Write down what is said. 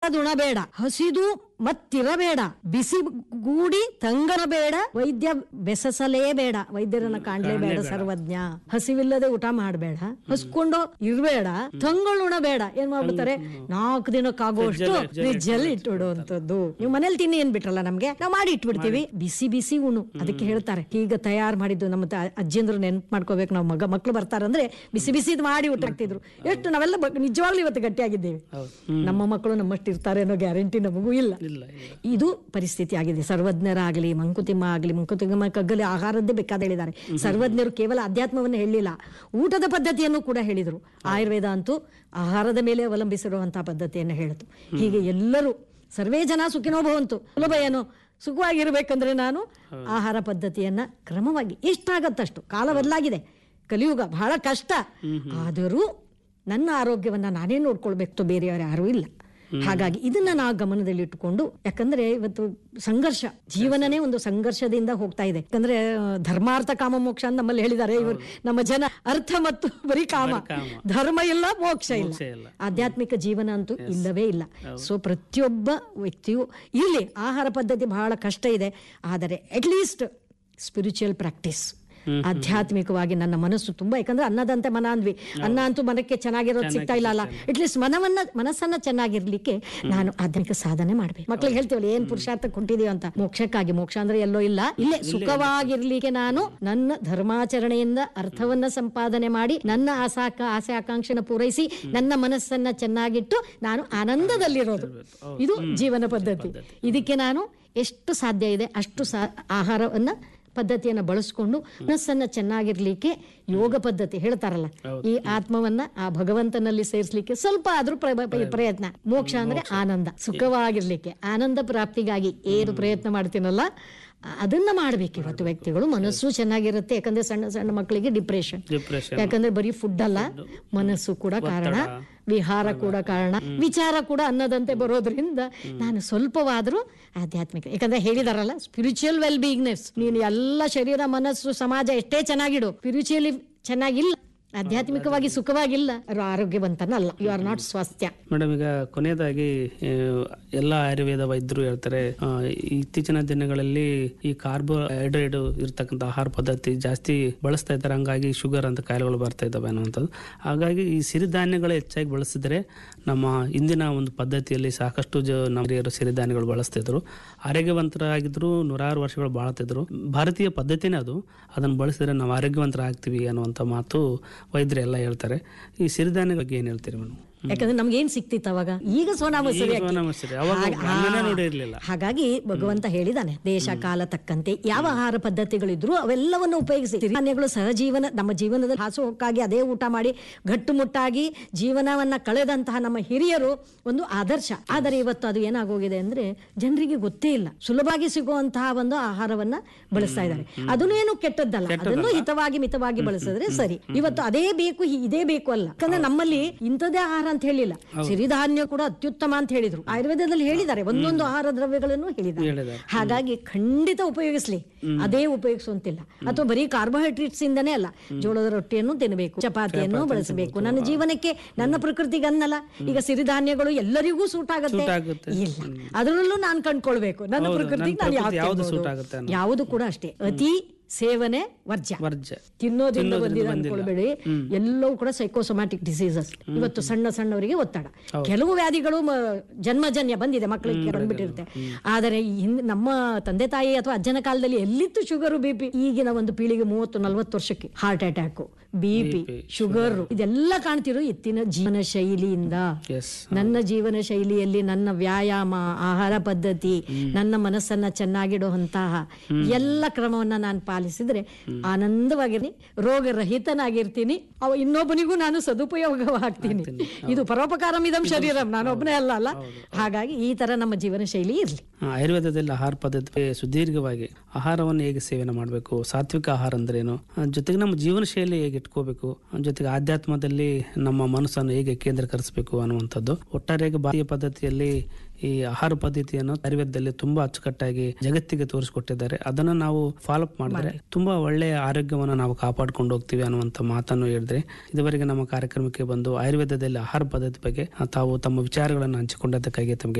ಬಾರದುಣಬೇಡ ಹಸಿದು ಮತ್ತಿರಬೇಡ ಬಿಸಿ ಗೂಡಿ ತಂಗರಬೇಡ ವೈದ್ಯ ಬೆಸಸಲೇಬೇಡ ವೈದ್ಯರನ್ನ ಕಾಣ್ಲೇಬೇಡ ಸರ್ವಜ್ಞ ಹಸಿವಿಲ್ಲದೆ ಊಟ ಮಾಡಬೇಡ ಹಸ್ಕೊಂಡು ಇರ್ಬೇಡ ತಂಗಳುಣಬೇಡ ಏನ್ ಮಾಡ್ಬಿಡ್ತಾರೆ ನಾಲ್ಕು ದಿನಕ್ಕಾಗುವಷ್ಟು ಫ್ರಿಜ್ಜಲ್ಲಿ ಇಟ್ಟಿಡುವಂತದ್ದು ನೀವು ಮನೇಲಿ ತಿನ್ನಿ ಏನ್ ಬಿಟ್ರಲ್ಲ ನಮ್ಗೆ ನಾವು ಮಾಡಿ ಇಟ್ಬಿಡ್ತೀವಿ ಬಿಸಿ ಬಿಸಿ ಉಣು ಅದಕ್ಕೆ ಹೇಳ್ತಾರೆ ಈಗ ತಯಾರು ಮಾಡಿದ್ದು ನಮ್ಮ ತ- ಅಜ್ಜಿಂದ್ರು ನೆನ್ಪು ಮಾಡ್ಕೋಬೇಕು ನಾವು ಮಗ ಮಕ್ಳು ಬರ್ತಾರಂದ್ರೆ ಬಿಸಿ ಬಿಸಿದ್ ಮಾಡಿ ಊಟ ಹಾಕ್ತಿದ್ರು ಎಷ್ಟು ನಾವೆಲ್ಲ ಬ- ನಿಜವಾಗ್ಲೂ ಇವತ್ತು ಗಟ್ಟಿಯಾಗಿದ್ದೇವೆ ನಮ್ಮ ಮಕ್ಕಳು ನಮ್ಮಷ್ಟು ಇರ್ತಾರೆ ಅನ್ನೋ ಗ್ಯಾರಂಟಿ ನಮಗೂ ಇಲ್ಲ ಇಲ್ಲ ಇಲ್ಲ ಇದು ಪರಿಸ್ಥಿತಿ ಆಗಿದೆ ಸರ್ವಜ್ಞರಾಗಲಿ ಮಂಕುತಿಮ್ಮ ಆಗಲಿ ಮಂಕುತಿಮ್ಮ ಕಗ್ಗಲಿ ಆಹಾರದ್ದೇ ಬೇಕಾದ ಹೇಳಿದ್ದಾರೆ ಸರ್ವಜ್ಞರು ಕೇವಲ ಅಧ್ಯಾತ್ಮವನ್ನು ಹೇಳಿಲ್ಲ ಊಟದ ಪದ್ಧತಿಯನ್ನು ಕೂಡ ಹೇಳಿದರು ಆಯುರ್ವೇದ ಅಂತೂ ಆಹಾರದ ಮೇಲೆ ಅವಲಂಬಿಸಿರುವಂತಹ ಪದ್ಧತಿಯನ್ನು ಹೇಳಿತು ಹೀಗೆ ಎಲ್ಲರೂ ಸರ್ವೇ ಜನ ಸುಖಿನೋ ಭವಂತು ಸುಲಭ ಏನು ಸುಖವಾಗಿರ್ಬೇಕಂದ್ರೆ ನಾನು ಆಹಾರ ಪದ್ಧತಿಯನ್ನ ಕ್ರಮವಾಗಿ ಎಷ್ಟಾಗತ್ತಷ್ಟು ಕಾಲ ಬದಲಾಗಿದೆ ಕಲಿಯುಗ ಬಹಳ ಕಷ್ಟ ಆದರೂ ನನ್ನ ಆರೋಗ್ಯವನ್ನ ನಾನೇ ನೋಡ್ಕೊಳ್ಬೇಕು ಬೇರೆಯವರು ಯಾರೂ ಇಲ್ಲ ಹಾಗಾಗಿ ಇದನ್ನ ನಾವು ಗಮನದಲ್ಲಿಟ್ಟುಕೊಂಡು ಯಾಕಂದ್ರೆ ಇವತ್ತು ಸಂಘರ್ಷ ಜೀವನನೇ ಒಂದು ಸಂಘರ್ಷದಿಂದ ಹೋಗ್ತಾ ಇದೆ ಯಾಕಂದ್ರೆ ಆ, ಧರ್ಮಾರ್ಥ ಕಾಮ ಮೋಕ್ಷ ಅಂತ ನಮ್ಮಲ್ಲಿ ಹೇಳಿದ್ದಾರೆ ಇವರು ನಮ್ಮ ಜನ ಅರ್ಥ ಮತ್ತು ಬರೀ ಕಾಮ ಧರ್ಮ ಇಲ್ಲ ಮೋಕ್ಷ ಇಲ್ಲ ಮೋಕ್ಷ ಇಲ್ಲ. ಆಧ್ಯಾತ್ಮಿಕ ಜೀವನ ಅಂತೂ ಇಲ್ಲವೇ ಇಲ್ಲ ಸೊ ಪ್ರತಿಯೊಬ್ಬ ವ್ಯಕ್ತಿಯು ಇರಲಿ ಆಹಾರ ಪದ್ಧತಿ ಬಹಳ ಕಷ್ಟ ಇದೆ ಆದರೆ ಅಟ್ಲೀಸ್ಟ್ ಸ್ಪಿರಿಚುವಲ್ ಪ್ರಾಕ್ಟೀಸ್ ಆಧ್ಯಾತ್ಮಿಕವಾಗಿ ನನ್ನ ಮನಸ್ಸು ತುಂಬಾ ಯಾಕಂದ್ರೆ ಅನ್ನದಂತೆ ಮನ ಅಂದ್ವಿ ಅನ್ನ ಅಂತೂ ಮನಕ್ಕೆ ಚೆನ್ನಾಗಿರೋದು ಸಿಗ್ತಾ ಇಲ್ಲ ಅಲ್ಲ ಅಟ್ಲೀಸ್ಟ್ ಮನವನ್ನ ಮನಸ್ಸನ್ನ ಚೆನ್ನಾಗಿರ್ಲಿಕ್ಕೆ ನಾನು ಆಧ್ಯಾತ್ಮಿಕ ಸಾಧನೆ ಮಾಡ್ಬೇಕು ಮಕ್ಳಿಗೆ ಹೇಳ್ತೀವಲ್ಲ ಏನ್ ಪುರುಷಾರ್ಥ ಕೊಂಡಿದೀವಿ ಅಂತ ಮೋಕ್ಷಕ್ಕಾಗಿ ಮೋಕ್ಷ ಅಂದ್ರೆ ಎಲ್ಲೋ ಇಲ್ಲ ಇಲ್ಲೇ ಸುಖವಾಗಿರ್ಲಿಕ್ಕೆ ನಾನು ನನ್ನ ಧರ್ಮಾಚರಣೆಯಿಂದ ಅರ್ಥವನ್ನ ಸಂಪಾದನೆ ಮಾಡಿ ನನ್ನ ಆಸಾಕ ಆಸೆ ಆಕಾಂಕ್ಷೆನ ಪೂರೈಸಿ ನನ್ನ ಮನಸ್ಸನ್ನ ಚೆನ್ನಾಗಿಟ್ಟು ನಾನು ಆನಂದದಲ್ಲಿರೋದು ಇದು ಜೀವನ ಪದ್ಧತಿ ಇದಕ್ಕೆ ನಾನು ಎಷ್ಟು ಸಾಧ್ಯ ಇದೆ ಅಷ್ಟು ಸಾ ಆಹಾರವನ್ನ ಪದ್ಧತಿಯನ್ನ ಬಳಸ್ಕೊಂಡು ಮನಸ್ಸನ್ನ ಚೆನ್ನಾಗಿರ್ಲಿಕ್ಕೆ ಯೋಗ ಪದ್ಧತಿ ಹೇಳ್ತಾರಲ್ಲ ಈ ಆತ್ಮವನ್ನ ಆ ಭಗವಂತನಲ್ಲಿ ಸೇರಿಸ್ಲಿಕ್ಕೆ ಸ್ವಲ್ಪ ಆದ್ರೂ ಪ್ರ- ಪ್ರ- ಪ್ರಯತ್ನ ಮೋಕ್ಷ ಅಂದ್ರೆ ಆನಂದ ಸುಖವಾಗಿರ್ಲಿಕ್ಕೆ ಆನಂದ ಪ್ರಾಪ್ತಿಗಾಗಿ ಏನು ಪ್ರಯತ್ನ ಮಾಡ್ತೀನಲ್ಲ ಆ- ಅದನ್ನ ಮಾಡ್ಬೇಕು ಇವತ್ತು ವ್ಯಕ್ತಿಗಳು ಮನಸ್ಸು ಚೆನ್ನಾಗಿರುತ್ತೆ ಯಾಕಂದ್ರೆ ಸಣ್ಣ ಸಣ್ಣ ಮಕ್ಕಳಿಗೆ ಡಿಪ್ರೆಷನ್ ಡಿಪ್ರೆಷನ್ ಯಾಕಂದ್ರೆ ಬರೀ ಫುಡ್ ಅಲ್ಲ ಮನಸ್ಸು ಕೂಡ ಕಾರಣ ವಿಹಾರ ಕೂಡ ಕಾರಣ ವಿಚಾರ ಕೂಡ ಅನ್ನದಂತೆ ಬರೋದ್ರಿಂದ ನಾನು ಸ್ವಲ್ಪವಾದ್ರೂ ಆಧ್ಯಾತ್ಮಿಕ ಯಾಕಂದ್ರೆ ಹೇಳಿದಾರಲ್ಲ ಸ್ಪಿರಿಚುವಲ್ ವೆಲ್ ಬೀಯಿಂಗ್ನೆಸ್ ನೀನು ಎಲ್ಲ ಶರೀರ ಮನಸ್ಸು ಸಮಾಜ ಎಷ್ಟೇ ಚೆನ್ನಾಗಿಡು ಸ್ಪಿರಿಚುವಲಿ ಚೆನ್ನಾಗಿಲ್ಲ ಆಧ್ಯಾತ್ಮಿಕವಾಗಿ ಸುಖವಾಗಿಲ್ಲ ಅವ್ರು ಆರೋಗ್ಯವಂತನಲ್ಲ ಯು ಆರ್ ನಾಟ್ ಸ್ವಾಸ್ಥ್ಯ ಮೇಡಮ್ ಈಗ ಕೊನೆಯದಾಗಿ ಆ, ಎಲ್ಲ ಆಯುರ್ವೇದ ವೈದ್ಯರು ಹೇಳ್ತಾರೆ ಆ, ಇತ್ತೀಚಿನ ದಿನಗಳಲ್ಲಿ ಈ ಕಾರ್ಬೋಹೈಡ್ರೇಟ್ ಇರ್ತಕ್ಕಂಥ ಆಹಾರ ಪದ್ಧತಿ ಜಾಸ್ತಿ ಬಳಸ್ತಾ ಇದ್ದಾರೆ ಹಂಗಾಗಿ ಶುಗರ್ ಅಂತ ಕಾಯಿಲೆಗಳು ಬರ್ತಾ ಇದ್ದಾವೆ ಅನ್ನುವಂಥದ್ದು ಹಾಗಾಗಿ ಈ ಸಿರಿಧಾನ್ಯಗಳು ಹೆಚ್ಚಾಗಿ ಬಳಸಿದ್ರೆ ನಮ್ಮ ಇಂದಿನ ಒಂದು ಪದ್ಧತಿಯಲ್ಲಿ ಸಾಕಷ್ಟು ಜ ನಮ್ಮ ಹಿರಿಯರು ಸಿರಿಧಾನ್ಯಗಳು ಬಳಸ್ತಿದ್ರು ಆರೋಗ್ಯವಂತರಾಗಿದ್ರು ನೂರಾರು ವರ್ಷಗಳು ಬಾಳ್ತಿದ್ರು ಭಾರತೀಯ ಪದ್ಧತಿನೇ ಅದು ಅದನ್ನು ಬಳಸಿದ್ರೆ ನಾವು ಆರೋಗ್ಯವಂತರಾಗ್ತೀವಿ ಅನ್ನುವಂಥ ಮಾತು ವೈದ್ಯರು ಎಲ್ಲ ಹೇಳ್ತಾರೆ ಈ ಸಿರಿಧಾನ್ಯ ಬಗ್ಗೆ ಏನು ಹೇಳ್ತೀರಿ ಮೇಡಮ್ ಯಾಕಂದ್ರೆ ನಮ್ಗೆ ಏನ್ ಸಿಕ್ತಿತ್ತು ಅವಾಗ ಈಗ ಸೋನಾ ಮಸೂರಿ ಅಕ್ಕಿ. ಸೋನಾ ಮಸೂರಿ. ಅವಾಗ ಹಾಗ- ಅನ್ನನೇ ಹಾ. ನೋಡಿರ್ಲಿಲ್ಲ. ಹಾಗಾಗಿ ಭಗವಂತ ಹೇಳಿದಾನೆ ದೇಶ ಕಾಲ ತಕ್ಕಂತೆ ಯಾವ ಆಹಾರ ಪದ್ಧತಿಗಳಿದ್ರು ಅವೆಲ್ಲವನ್ನು ಉಪಯೋಗಿಸಿ ಧಾನ್ಯಗಳು ಸಹಜೀವನ ನಮ್ಮ ಜೀವನದಲ್ಲಿ ಹಾಸುಹೊಕ್ಕಾಗಿ ಅದೇ ಊಟ ಮಾಡಿ ಗಟ್ಟುಮುಟ್ಟಾಗಿ ಜೀವನವನ್ನ ಕಳೆದಂತಹ ನಮ್ಮ ಹಿರಿಯರು ಒಂದು ಆದರ್ಶ ಆದರೆ ಇವತ್ತು ಅದು ಏನಾಗೋಗಿದೆ ಅಂದ್ರೆ ಜನರಿಗೆ ಗೊತ್ತೇ ಇಲ್ಲ ಸುಲಭವಾಗಿ ಸಿಗುವಂತಹ ಒಂದು ಆಹಾರವನ್ನ ಬಳಸ್ತಾ ಇದ್ದಾರೆ ಅದನ್ನು ಏನು ಕೆಟ್ಟದ್ದಲ್ಲ ಅದನ್ನು ಹಿತವಾಗಿ ಮಿತವಾಗಿ ಬಳಸಿದ್ರೆ ಸರಿ ಇವತ್ತು ಅದೇ ಬೇಕು ಹಿ- ಇದೇ ಬೇಕು ಅಲ್ಲ ಯಾಕಂದ್ರೆ ನಮ್ಮಲ್ಲಿ ಇಂಥದೇ ಆಹಾರ ಅಂತ ಹೇಳಿಲ್ಲ ಸಿರಿಧಾನ್ಯ ಕೂಡ ಅತ್ಯುತ್ತಮ ಅಂತ ಹೇಳಿದ್ರು ಆಯುರ್ವೇದದಲ್ಲಿ ಹೇಳಿದ್ದಾರೆ ಒಂದೊಂದು ಆಹಾರ ದ್ರವ್ಯಗಳನ್ನು ಹೇಳಿದ್ದಾರೆ ಹೇಳಿದ್ದಾರೆ. ಹಾಗಾಗಿ ಖಂಡಿತ ಉಪಯೋಗಿಸ್ಲಿ ಅದೇ ಉಪಯೋಗಿಸುವಂತಿಲ್ಲ ಅಥವಾ ಬರೀ ಕಾರ್ಬೋಹೈಡ್ರೇಟ್ಸ್ ಇಂದನೇ ಅಲ್ಲ ಜೋಳದ ರೊಟ್ಟಿಯನ್ನು ತಿನ್ನಬೇಕು ಚಪಾತಿಯನ್ನು ಬಳಸಬೇಕು ನನ್ನ ಜೀವನಕ್ಕೆ ನನ್ನ ಪ್ರಕೃತಿಗೆ ಅನ್ನಲ್ಲ ಈಗ ಸಿರಿಧಾನ್ಯಗಳು ಎಲ್ಲರಿಗೂ ಸೂಟ್ ಆಗುತ್ತೆ Suit ಆಗುತ್ತೆ. ಇಲ್ಲ ಅದರಲ್ಲೂ ನಾನು ಕಂಡ್ಕೊಳ್ಬೇಕು ನನ್ನ ಹೌದು, ಪ್ರಕೃತಿಗೆ ನನ್ನ ನಾನು ಪ್ರಕೃತಿ ಯಾವ್ದು ಯಾವ್ದು suit ಆಗುತ್ತೆ ಅನ್ನೋದು. ಯಾವುದು ಕೂಡ ಅಷ್ಟೇ ಅತಿ ಸೇವನೆ ವರ್ಜ್ಯ ವರ್ಜ ತಿನ್ನೋದ್ರಿಂದ ಬಂದಿದೆ ಅನ್ಕೊಳ್ಬೇಡಿ ಎಲ್ಲವೂ ಕೂಡ ಸೈಕೋಸೊಮ್ಯಾಟಿಕ್ ಡಿಸೀಸಸ್ ಇವತ್ತು ಸಣ್ಣ ಸಣ್ಣವರಿಗೆ ಒತ್ತಡ ಕೆಲವು ವ್ಯಾಧಿಗಳು ಮ- ಜನ್ಮಜನ್ಯ ಬಂದಿದೆ ಮಕ್ಕಳಿಗೆ ಬಂದ್ಬಿಟ್ಟಿರುತ್ತೆ ಆದರೆ ಈ ಹಿಂದ್- ನಮ್ಮ ತಂದೆ ತಾಯಿ ಅಥವಾ ಅಜ್ಜನ ಕಾಲದಲ್ಲಿ ಎಲ್ಲಿತ್ತು ಶುಗರು ಬಿ ಪಿ ಈಗಿನ ಒಂದು ಪೀಳಿಗೆ ಮೂವತ್ತು ನಲ್ವತ್ತು ವರ್ಷಕ್ಕೆ heart attack B P sugar ಇದೆಲ್ಲ ಕಾಣ್ತಿರೋ ಎತ್ತಿನ ಜೀವನ ಶೈಲಿಯಿಂದ ಎಸ್ ನನ್ನ ಜೀವನ ಶೈಲಿಯಲ್ಲಿ ನನ್ನ ವ್ಯಾಯಾಮ ಆಹಾರ ಪದ್ಧತಿ ನನ್ನ ಮನಸ್ಸನ್ನ ಚೆನ್ನಾಗಿಡುವಂತಹ ಎಲ್ಲ ಕ್ರಮವನ್ನ ನಾನು ಪಾಲಿಸಿದ್ರೆ ಆನಂದವಾಗಿರ್ತೀನಿ ರೋಗರಹಿತನಾಗಿರ್ತೀನಿ ಅವ ಇನ್ನೊಬ್ಬನಿಗೂ ನಾನು ಸದುಪಯೋಗವಾಗ್ತೀನಿ ಇದು ಪರೋಪಕಾರಂ ಇದಂ ಶರೀರಂ ನಾನೊಬ್ಬನೇ ಅಲ್ಲ ಅಲ್ಲ ಹಾಗಾಗಿ ಈ ತರ ನಮ್ಮ ಜೀವನ ಶೈಲಿ ಇರ್ಲಿ ಆಯುರ್ವೇದದಲ್ಲಿ ಆಹಾರ ಪದ್ಧತಿ ಸುದೀರ್ಘವಾಗಿ ಆಹಾರವನ್ನು ಹೇಗೆ ಸೇವನೆ ಮಾಡಬೇಕು ಸಾತ್ವಿಕ ಆಹಾರ ಅಂದ್ರೇನು ಆ, ಜೊತೆಗೆ ನಮ್ಮ ಜೀವನ ಶೈಲಿ ಹೇಗೆ ಇಟ್ಕೋಬೇಕು ಆ, ಜೊತೆಗೆ ಆಧ್ಯಾತ್ಮದಲ್ಲಿ ನಮ್ಮ ಮನಸ್ಸನ್ನು ಹೇಗೆ ಕೇಂದ್ರೀಕರಿಸಬೇಕು ಅನ್ನುವಂಥದ್ದು ಒಟ್ಟಾರೆಯಾಗಿ ಭಾರತೀಯ ಪದ್ಧತಿಯಲ್ಲಿ ಈ ಆಹಾರ ಪದ್ಧತಿಯನ್ನು ಆಯುರ್ವೇದದಲ್ಲಿ ತುಂಬಾ ಅಚ್ಚುಕಟ್ಟಾಗಿ ಜಗತ್ತಿಗೆ ತೋರಿಸಿಕೊಟ್ಟಿದ್ದಾರೆ ಅದನ್ನು ನಾವು ಫಾಲೋ ಅಪ್ ಮಾಡಿದ್ರೆ ತುಂಬಾ ಒಳ್ಳೆಯ ಆರೋಗ್ಯವನ್ನು ನಾವು ಕಾಪಾಡ್ಕೊಂಡು ಹೋಗ್ತೀವಿ ಅನ್ನುವಂಥ ಮಾತನ್ನು ಹೇಳಿದ್ರೆ ಇದುವರೆಗೆ ನಮ್ಮ ಕಾರ್ಯಕ್ರಮಕ್ಕೆ ಬಂದು ಆಯುರ್ವೇದದಲ್ಲಿ ಆಹಾರ ಪದ್ಧತಿ ಬಗ್ಗೆ ಆ, ತಾವು ತಮ್ಮ ವಿಚಾರಗಳನ್ನು ಹಂಚಿಕೊಂಡದಕ್ಕಾಗಿ ತಮಗೆ